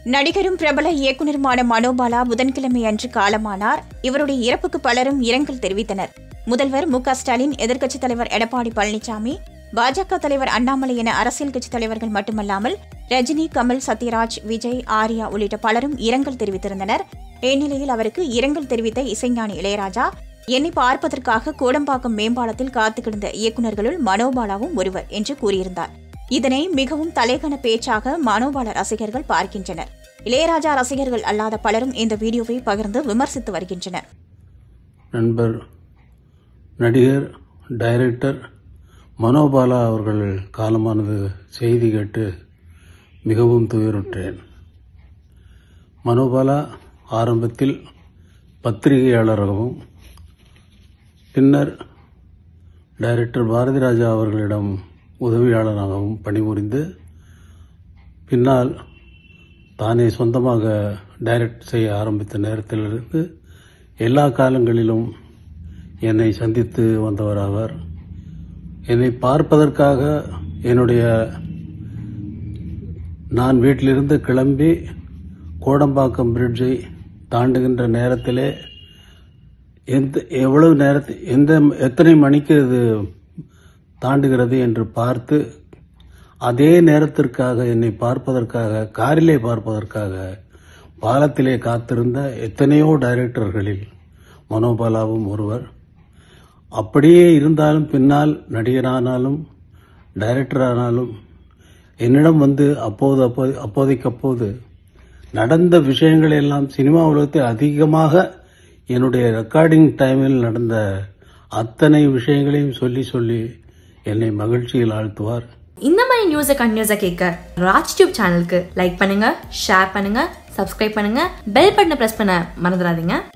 நடிகரும் பிரபல இயக்குனருமான மனோபாலா புதன்கிழமை அன்று காலமானார் இவருடைய இறப்புக்கு பலரும் இரங்கல் தெரிவித்தனர் முதல்வர் மு க ஸ்டாலின் எதிர்க்கட்சித் தலைவர் எடப்பாடி பழனிசாமி பாஜக தலைவர் அண்ணாமலை என அரசியல் கட்சித் தலைவர்கள் மட்டுமல்லாமல் ரஜினி கமல் சத்யராஜ் விஜய் ஆர்யா உள்ளிட்ட பலரும் இரங்கல் தெரிவித்திருந்தனர் இந்நிலையில் அவருக்கு இரங்கல் தெரிவித்த இசைஞானி இளையராஜா என்னை பார்ப்பதற்காக கோடம்பாக்கம் மேம்பாலத்தில் காத்து கிடந்த இயக்குநர்களுள் மனோபாலாவும் ஒருவர் என்று கூறியிருந்தார் இதனை மிகவும் தலைகன பேச்சாக மனோபால ரசிகர்கள் பார்க்கின்றனர் இளையராஜா ரசிகர்கள் அல்லாத பலரும் இந்த வீடியோவை பகிர்ந்து விமர்சித்து வருகின்றனர் நண்பர் நடிகர் டைரக்டர் மனோபாலா அவர்கள் காலமானது செய்தி கேட்டு மிகவும் துயருற்றேன் மனோபாலா ஆரம்பத்தில் பத்திரிகையாளராகவும் பின்னர் டைரக்டர் பாரதி ராஜா அவர்களிடம் உதவியாளராகவும் பணிபுரிந்து பின்னால் தானே சொந்தமாக டைரக்ட் செய்ய ஆரம்பித்த நேரத்திலிருந்து எல்லா காலங்களிலும் என்னை சந்தித்து வந்தவர் அவர் என்னை பார்ப்பதற்காக என்னுடைய நான் வீட்டிலிருந்து கிளம்பி கோடம்பாக்கம் பிரிட்ஜை தாண்டுகின்ற நேரத்திலே எந்த எவ்வளவு நேரத்தில் எந்த எத்தனை மணிக்கு அது தாண்டுகிறது என்று பார்த்து அதே நேரத்திற்காக என்னை பார்ப்பதற்காக காரிலே பார்ப்பதற்காக பாலத்திலே காத்திருந்த எத்தனையோ டைரக்டர்களில் மனோபாலாவும் ஒருவர் அப்படியே இருந்தாலும் பின்னால் நடிகரானாலும் டைரக்டரானாலும் என்னிடம் வந்து அப்போது அப்போது அப்போதைக்கு அப்போது நடந்த விஷயங்கள் எல்லாம் சினிமா உலகத்தில் அதிகமாக என்னுடைய ரெக்கார்டிங் டைமில் நடந்த அத்தனை விஷயங்களையும் சொல்லி சொல்லி என்னை மகிழ்ச்சியில் ஆழ்த்துவார் இந்த மாதிரி நியூஸை கண்டினியூஸாக கேட்க ராஜ் டியூப் சேனலுக்கு லைக் பண்ணுங்க ஷேர் பண்ணுங்க சப்ஸ்கிரைப் பண்ணுங்க பெல் பட்டனை ப்ரெஸ் பண்ண மறந்துடாதீங்க